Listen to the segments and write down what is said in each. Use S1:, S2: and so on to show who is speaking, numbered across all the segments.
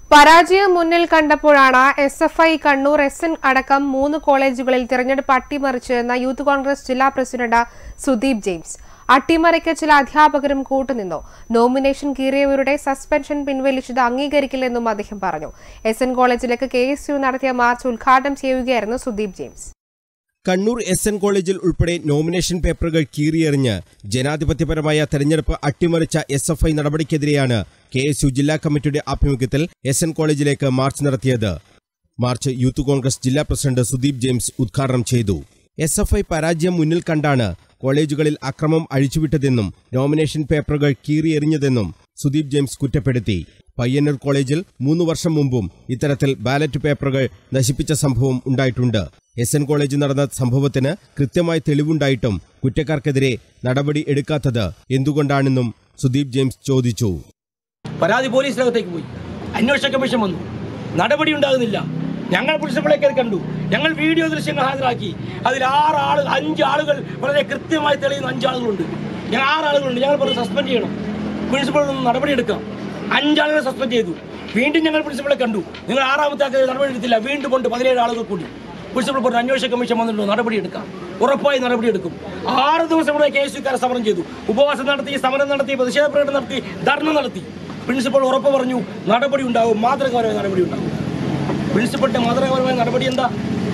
S1: പരാജയം മുന്നിൽ കണ്ടപ്പോഴാണ് S F I Kannur S N അടക്കം മൂന്ന് കോളേജുകളിൽ തിരഞ്ഞെടുപ്പ് അട്ടിമറിച്ചതെന്ന യൂത്ത് കോൺഗ്രസ് ജില്ലാ പ്രസിഡന്റ് സുദീപ് ജെയിംസ് അട്ടിമറിക്ക് ചില അധ്യാപകരും കൂട്ടുനിന്നു നോമിനേഷൻ കീറിയവരുടെ സസ്പെൻഷൻ പിൻവലിച്ചത് അംഗീകരിക്കില്ലെന്നും അദ്ദേഹം പറഞ്ഞു എസ് എൻ കോളേജിലേക്ക് കെ എസ് യു നടത്തിയ മാർച്ച് ഉദ്ഘാടനം ചെയ്യുകയായിരുന്നു സുദീപ് ജെയിംസ്
S2: കണ്ണൂർ എസ് എൻ കോളേജിൽ ഉൾപ്പെടെ നോമിനേഷൻ പേപ്പറുകൾ കീറിയെറിഞ്ഞ് ജനാധിപത്യപരമായ തെരഞ്ഞെടുപ്പ് അട്ടിമറിച്ച എസ് എഫ് ഐ നടപടിക്കെതിരെയാണ് കെ എസ് യു ജില്ലാ കമ്മിറ്റിയുടെ ആഭിമുഖ്യത്തിൽ എസ് എൻ കോളേജിലേക്ക് മാർച്ച് നടത്തിയത് മാർച്ച് യൂത്ത് കോൺഗ്രസ് ജില്ലാ പ്രസിഡന്റ് സുദീപ് ജെയിംസ് ഉദ്ഘാടനം ചെയ്തു എസ് എഫ് ഐ പരാജയം മുന്നിൽ കണ്ടാണ് കോളേജുകളിൽ അക്രമം അഴിച്ചുവിട്ടതെന്നും നോമിനേഷൻ പേപ്പറുകൾ കീറിയെറിഞ്ഞതെന്നും സുദീപ് ജെയിംസ് കുറ്റപ്പെടുത്തി പയ്യന്നൂർ കോളേജിൽ മൂന്ന് വർഷം മുമ്പും ഇത്തരത്തിൽ ബാലറ്റ് പേപ്പറുകൾ നശിപ്പിച്ച സംഭവം ഉണ്ടായിട്ടുണ്ട് എസ് എൻ കോളേജിൽ നടന്ന സംഭവത്തിന് കൃത്യമായി തെളിവുണ്ടായിട്ടും കുറ്റക്കാർക്കെതിരെ നടപടി എടുക്കാത്തത് എന്തുകൊണ്ടാണെന്നും സുദീപ് ജെയിംസ് ചോദിച്ചു
S3: പരാതി പോലീസിനകത്തേക്ക് പോയി അന്വേഷണ കമ്മീഷൻ വന്നു നടപടി ഉണ്ടാകുന്നില്ല ഞങ്ങൾ പ്രിൻസിപ്പളെ കയറി കണ്ടു ഞങ്ങൾ വീഡിയോ ദൃശ്യങ്ങൾ ഹാജരാക്കി അതിൽ ആറ് ആള് അഞ്ച് ആളുകൾ വളരെ കൃത്യമായി തെളിയുന്ന അഞ്ച് ആളുകളുണ്ട് ഞങ്ങൾ ആറ് ആളുകളുണ്ട് ഞങ്ങൾ പറഞ്ഞു സസ്പെൻഡ് ചെയ്യണം പ്രിൻസിപ്പൾ ഒന്ന് നടപടിയെടുക്കാം അഞ്ചാളുകളെ സസ്പെൻഡ് ചെയ്തു വീണ്ടും ഞങ്ങൾ പ്രിൻസിപ്പളെ കണ്ടു നിങ്ങൾ ആറാമത്തെ ആൾക്ക് നടപടി എടുത്തില്ല വീണ്ടും കൊണ്ട് പതിനേഴ് ആളുകൾ കൂടി പ്രിൻസിപ്പൾ പറഞ്ഞു അന്വേഷണ കമ്മീഷൻ വന്നിട്ടുണ്ട് നടപടിയെടുക്കാം ഉറപ്പായി നടപടിയെടുക്കും ആറ് ദിവസം കൂടെ കെ എസ് യുക്കാരെ സമരം ചെയ്തു ഉപവാസം നടത്തി സമരം നടത്തി പ്രതിഷേധ പ്രകടനം നടത്തി ധർണ നടത്തി പ്രിൻസിപ്പൾ ഉറപ്പ് പറഞ്ഞു നടപടി ഉണ്ടാവും മാതൃകാപരമായ നടപടി ഉണ്ടാവും പ്രിൻസിപ്പളിന്റെ മാതൃകാപരമായ നടപടി എന്താ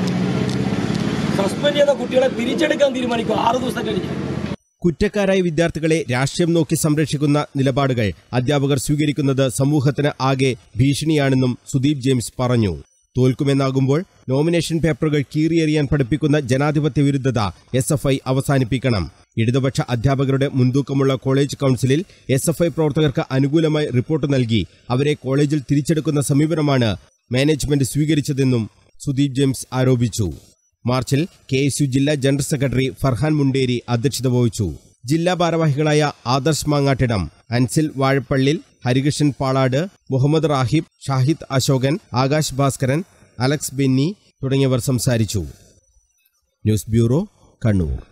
S3: സസ്പെൻഡ് ചെയ്ത കുട്ടികളെ തിരിച്ചെടുക്കാൻ തീരുമാനിക്കും ആറ് ദിവസം കഴിഞ്ഞ്
S2: കുറ്റക്കാരായ വിദ്യാർത്ഥികളെ രാഷ്ട്രീയം നോക്കി സംരക്ഷിക്കുന്ന നിലപാടുകൾ അധ്യാപകർ സ്വീകരിക്കുന്നത് സമൂഹത്തിന് ആകെ ഭീഷണിയാണെന്നും സുദീപ് ജെയിംസ് പറഞ്ഞു തോൽക്കുമെന്നാകുമ്പോൾ നോമിനേഷൻ പേപ്പറുകൾ കീറിയെറിയാൻ പഠിപ്പിക്കുന്ന ജനാധിപത്യ വിരുദ്ധത എസ് എഫ് ഐ അവസാനിപ്പിക്കണം ഇടതുപക്ഷ അധ്യാപകരുടെ മുൻതൂക്കമുള്ള കോളേജ് കൌൺസിലിൽ എസ് എഫ് ഐ പ്രവർത്തകർക്ക് അനുകൂലമായി റിപ്പോർട്ട് നൽകി അവരെ കോളേജിൽ തിരിച്ചെടുക്കുന്ന സമീപനമാണ് മാനേജ്മെന്റ് സ്വീകരിച്ചതെന്നും സുദീപ് ജെയിംസ് ആരോപിച്ചു മാർച്ചിൽ കെ എസ് യു ജില്ലാ ജനറൽ സെക്രട്ടറി ഫർഹാൻ മുണ്ടേരി അധ്യക്ഷത വഹിച്ചു ജില്ലാ ഭാരവാഹികളായ ആദർശ് മാങ്ങാട്ടിടം അൻസിൽ വാഴപ്പള്ളിൽ ഹരികൃഷ്ണൻ പാളാട് മുഹമ്മദ് റാഹിബ് ഷാഹിദ് അശോകൻ ആകാശ് ഭാസ്കരൻ അലക്സ് ബെന്നി തുടങ്ങിയവർ സംസാരിച്ചു ന്യൂസ് ബ്യൂറോ കണ്ണൂർ